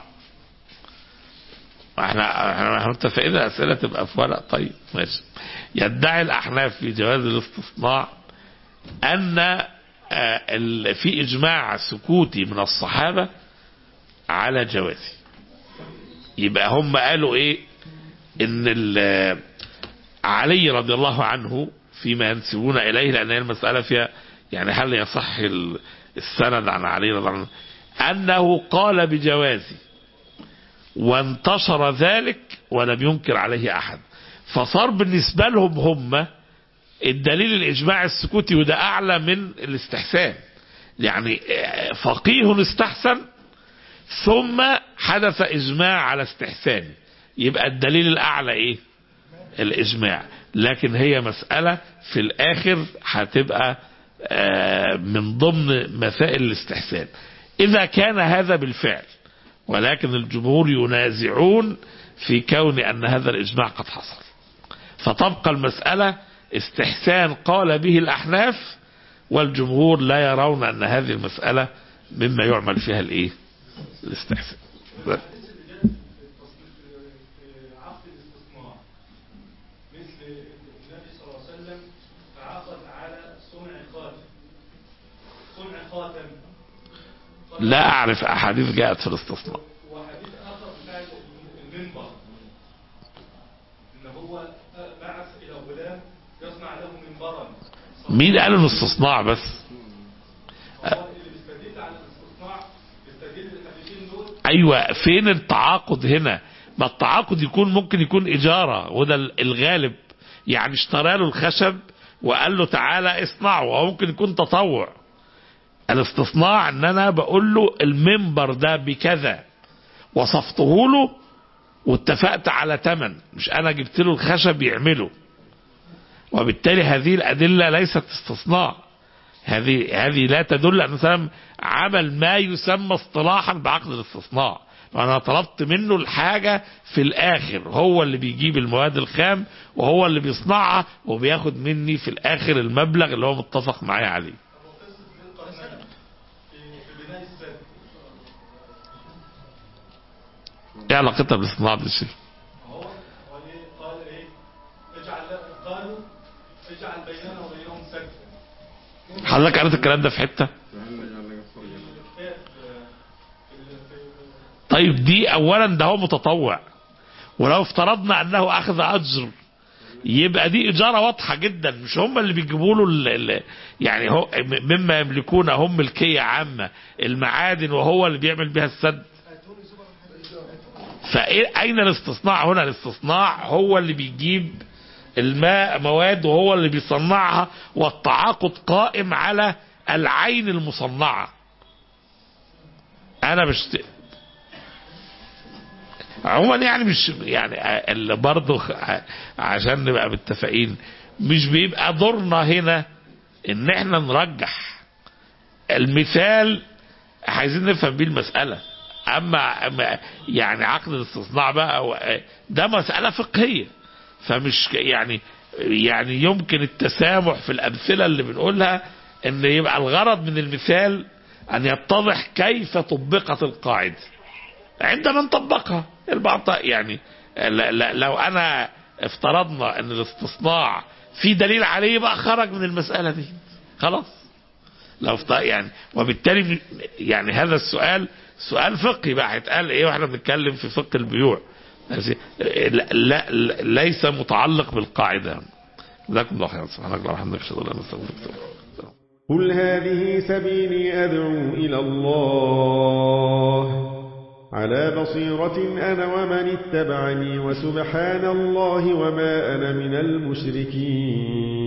احنا احنا متفقين الاسئله تبقى في ورق طيب ماشي يدعي الاحناف في جواز الاستصناع ان آه، ال- في اجماع سكوتي من الصحابه على جوازه يبقى هم قالوا ايه ان ال- علي رضي الله عنه فيما ينسبون اليه لان هي المساله فيها يعني هل يصح ال- السند عن علي رضي الله عنه انه قال بجوازه وانتشر ذلك ولم ينكر عليه احد فصار بالنسبه لهم هم الدليل الاجماع السكوتي وده اعلى من الاستحسان يعني فقيه استحسن ثم حدث اجماع على استحسانه يبقى الدليل الاعلى ايه الاجماع لكن هي مسألة في الاخر هتبقى آه، من ضمن مسائل الاستحسان إذا كان هذا بالفعل ولكن الجمهور ينازعون في كون أن هذا الإجماع قد حصل فتبقى المسألة استحسان قال به الأحناف والجمهور لا يرون أن هذه المسألة مما يعمل فيها الإيه الاستحسان عقد الاستثمار مثل النبي صلى الله عليه وسلم تعاقد على صنع خاتم صنع خاتم لا أعرف أحاديث جاءت في الاستصناع وحديث اخر بتاع المنبر ان هو بعث الى غلام يصنع له منبرا مين قال انه استصناع بس هو اللي بيستدل على الاستصناع بيستدل الحديثين دول ايوه فين التعاقد هنا ما التعاقد يكون ممكن يكون اجاره وده الغالب يعني اشترى له الخشب وقال له تعالى اصنعه او ممكن يكون تطوع الاستصناع ان انا بقول له المنبر ده بكذا وصفته له واتفقت على تمن مش انا جبت له الخشب يعمله وبالتالي هذه الادله ليست استصناع هذه هذه لا تدل ان سلم عمل ما يسمى اصطلاحا بعقد الاستصناع وانا طلبت منه الحاجه في الاخر هو اللي بيجيب المواد الخام وهو اللي بيصنعها وبياخد مني في الاخر المبلغ اللي هو متفق معايا عليه في في بناء السد ايه علاقتها بالاصطناع ده الشيء هو هو إيه؟ قال ايه اجعل قالوا اجعل بيننا وبينهم سدا حضرتك قريت الكلام ده في حته الكتاب آه، في- في- طيب دي اولا ده هو متطوع ولو افترضنا انه اخذ اجر يبقى دي اجاره واضحه جدا مش هم اللي بيجيبوا له ال- ال- يعني هو مما يملكون هم ملكيه عامه المعادن وهو اللي بيعمل بها السد فاين الاستصناع هنا الاستصناع هو اللي بيجيب الماء مواد وهو اللي بيصنعها والتعاقد قائم على العين المصنعه انا مش عموما يعني مش يعني اللي برضه عشان نبقى متفقين مش بيبقى دورنا هنا ان احنا نرجح المثال عايزين نفهم بيه المسألة اما أما يعني عقد الاستصناع بقى و- ده مسألة فقهية فمش ك- يعني يعني يمكن التسامح في الامثلة اللي بنقولها ان يبقى الغرض من المثال ان يتضح كيف طبقت القاعده عندما نطبقها البعض يعني لا لا لو انا افترضنا ان الاستصناع في دليل عليه يبقى خرج من المسألة دي خلاص لو افت- يعني وبالتالي يعني هذا السؤال سؤال فقهي بقى هيتقال ايه واحنا بنتكلم في فقه البيوع لا, لا, لا ليس متعلق بالقاعدة جزاكم الله خيرا سبحانك اللهم وبحمدك اشهد ان لا اله الا انت استغفرك قل هذه سبيلي أدعو إلى الله على بصيرة أنا ومن اتبعني وسبحان الله وما أنا من المشركين